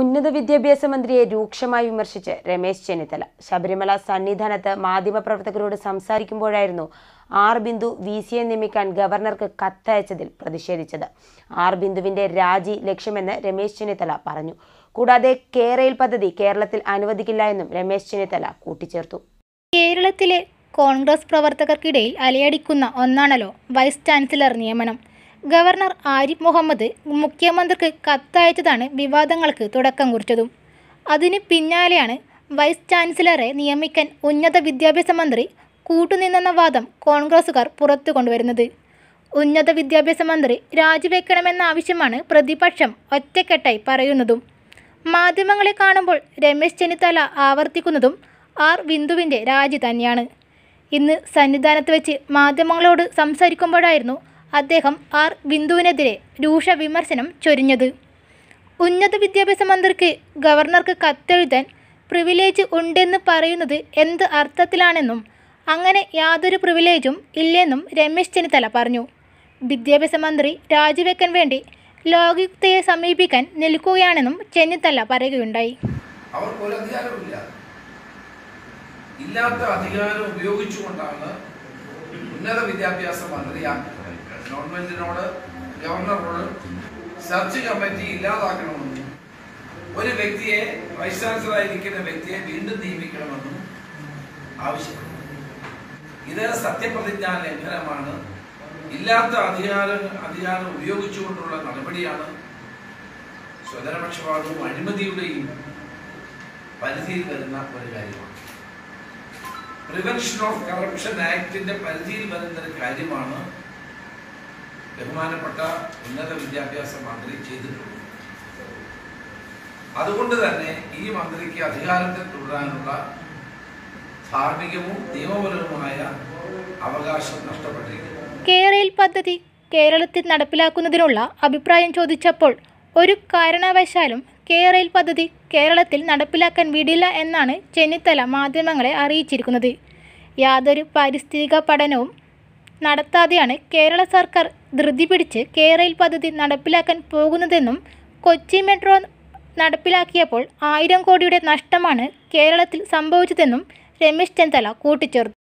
ഉന്നത വിദ്യാഭ്യാസ മന്ത്രിയെ രൂക്ഷമായി വിമർശിച്ച് രമേശ് ചെന്നിത്തല ശബരിമല സന്നിധാനത്ത് മാധ്യമപ്രവർത്തകരോട് സംസാരിക്കുമ്പോഴായിരുന്നു ആർ ബിന്ദു വി സിയെ നിയമിക്കാൻ ഗവർണർക്ക് കത്തയച്ചതിൽ പ്രതിഷേധിച്ചത് ആർ ബിന്ദുവിന്റെ രാജി ലക്ഷ്യമെന്ന് രമേശ് ചെന്നിത്തല പറഞ്ഞു കൂടാതെ കേരയിൽ പദ്ധതി കേരളത്തിൽ അനുവദിക്കില്ല എന്നും രമേശ് ചെന്നിത്തല കൂട്ടിച്ചേർത്തു കേരളത്തിലെ കോൺഗ്രസ് പ്രവർത്തകർക്കിടയിൽ അലയടിക്കുന്ന ഒന്നാണല്ലോ വൈസ് ചാൻസലർ നിയമനം ഗവർണർ ആരിഫ് മുഹമ്മദ് മുഖ്യമന്ത്രിക്ക് കത്തയച്ചതാണ് വിവാദങ്ങൾക്ക് തുടക്കം കുറിച്ചതും അതിന് പിന്നാലെയാണ് വൈസ് ചാൻസലറെ നിയമിക്കാൻ ഉന്നത വിദ്യാഭ്യാസ മന്ത്രി കൂട്ടുനിന്നെന്ന വാദം കോൺഗ്രസുകാർ പുറത്തു കൊണ്ടുവരുന്നത് ഉന്നത വിദ്യാഭ്യാസ മന്ത്രി രാജിവെക്കണമെന്ന ആവശ്യമാണ് പ്രതിപക്ഷം ഒറ്റക്കെട്ടായി പറയുന്നതും മാധ്യമങ്ങളെ കാണുമ്പോൾ രമേശ് ചെന്നിത്തല ആവർത്തിക്കുന്നതും ആർ ബിന്ദുവിൻ്റെ രാജി തന്നെയാണ് ഇന്ന് സന്നിധാനത്ത് വെച്ച് മാധ്യമങ്ങളോട് സംസാരിക്കുമ്പോഴായിരുന്നു അദ്ദേഹം ആർ ബിന്ദുവിനെതിരെ രൂക്ഷ വിമർശനം ചൊരിഞ്ഞത് ഉന്നത വിദ്യാഭ്യാസ മന്ത്രിക്ക് ഗവർണർക്ക് കത്തെഴുതാൻ പ്രിവിലേജ് ഉണ്ടെന്ന് പറയുന്നത് എന്ത് അർത്ഥത്തിലാണെന്നും അങ്ങനെ യാതൊരു പ്രിവിലേജും ഇല്ലെന്നും രമേശ് ചെന്നിത്തല പറഞ്ഞു വിദ്യാഭ്യാസ മന്ത്രി രാജിവെക്കാൻ വേണ്ടി ലോകയുക്തയെ സമീപിക്കാൻ നിൽക്കുകയാണെന്നും ചെന്നിത്തല പറയുകയുണ്ടായി അവർക്ക് ഒരു അധികാരമില്ല ഇല്ലാത്ത അധികാരം ഉപയോഗിച്ചുകൊണ്ടാണ് ഉന്നത വിദ്യാഭ്യാസ മന്ത്രി ആ ഗവൺമെന്റിനോട് ഗവർണറോട് സെർച്ച് കമ്മിറ്റി ഇല്ലാതാക്കണമെന്നും ഒരു വ്യക്തിയെ വൈസ് ചാൻസലറായിരിക്കുന്ന വ്യക്തിയെ വീണ്ടും നിയമിക്കണമെന്നും ആവശ്യപ്പെട്ടു ഇത് സത്യപ്രതിജ്ഞാ ലംഘനമാണ് ഇല്ലാത്ത അധികാരം അധികാരം ഉപയോഗിച്ചുകൊണ്ടുള്ള നടപടിയാണ് സ്വതന്ത്രപക്ഷപാതവും അഴിമതിയുടെയും പരിധിയിൽ വരുന്ന ഒരു കാര്യമാണ് പ്രിവെൻഷൻ ഓഫ് കറപ്ഷൻ ആക്ടിന്റെ പരിധിയിൽ വരുന്ന ഒരു കാര്യമാണ് ബഹുമാനപ്പെട്ട ഉന്നത വിദ്യാഭ്യാസ മന്ത്രി ചെയ്തിട്ടുള്ളത് അതുകൊണ്ട് തന്നെ ഈ മന്ത്രിക്ക് അധികാരത്തിൽ തുടരാനുള്ള ധാർമ്മികവും നിയമപരവുമായ അവകാശം നഷ്ടപ്പെട്ടിരിക്കുന്നു കേരയിൽ പദ്ധതി കേരളത്തിൽ നടപ്പിലാക്കുന്നതിനുള്ള അഭിപ്രായം ചോദിച്ചപ്പോൾ ഒരു കാരണവശാലും കേരയിൽ പദ്ധതി കേരളത്തിൽ നടപ്പിലാക്കാൻ വിടില്ല എന്നാണ് ചെന്നിത്തല മാധ്യമങ്ങളെ അറിയിച്ചിരിക്കുന്നത് യാതൊരു പാരിസ്ഥിതിക പഠനവും നടത്താതെയാണ് കേരള സർക്കാർ ധൃതി പിടിച്ച് കേരയിൽ പദ്ധതി നടപ്പിലാക്കാൻ പോകുന്നതെന്നും കൊച്ചി മെട്രോ നടപ്പിലാക്കിയപ്പോൾ ആയിരം കോടിയുടെ നഷ്ടമാണ് കേരളത്തിൽ സംഭവിച്ചതെന്നും രമേശ് ചെന്നിത്തല കൂട്ടിച്ചേർത്തു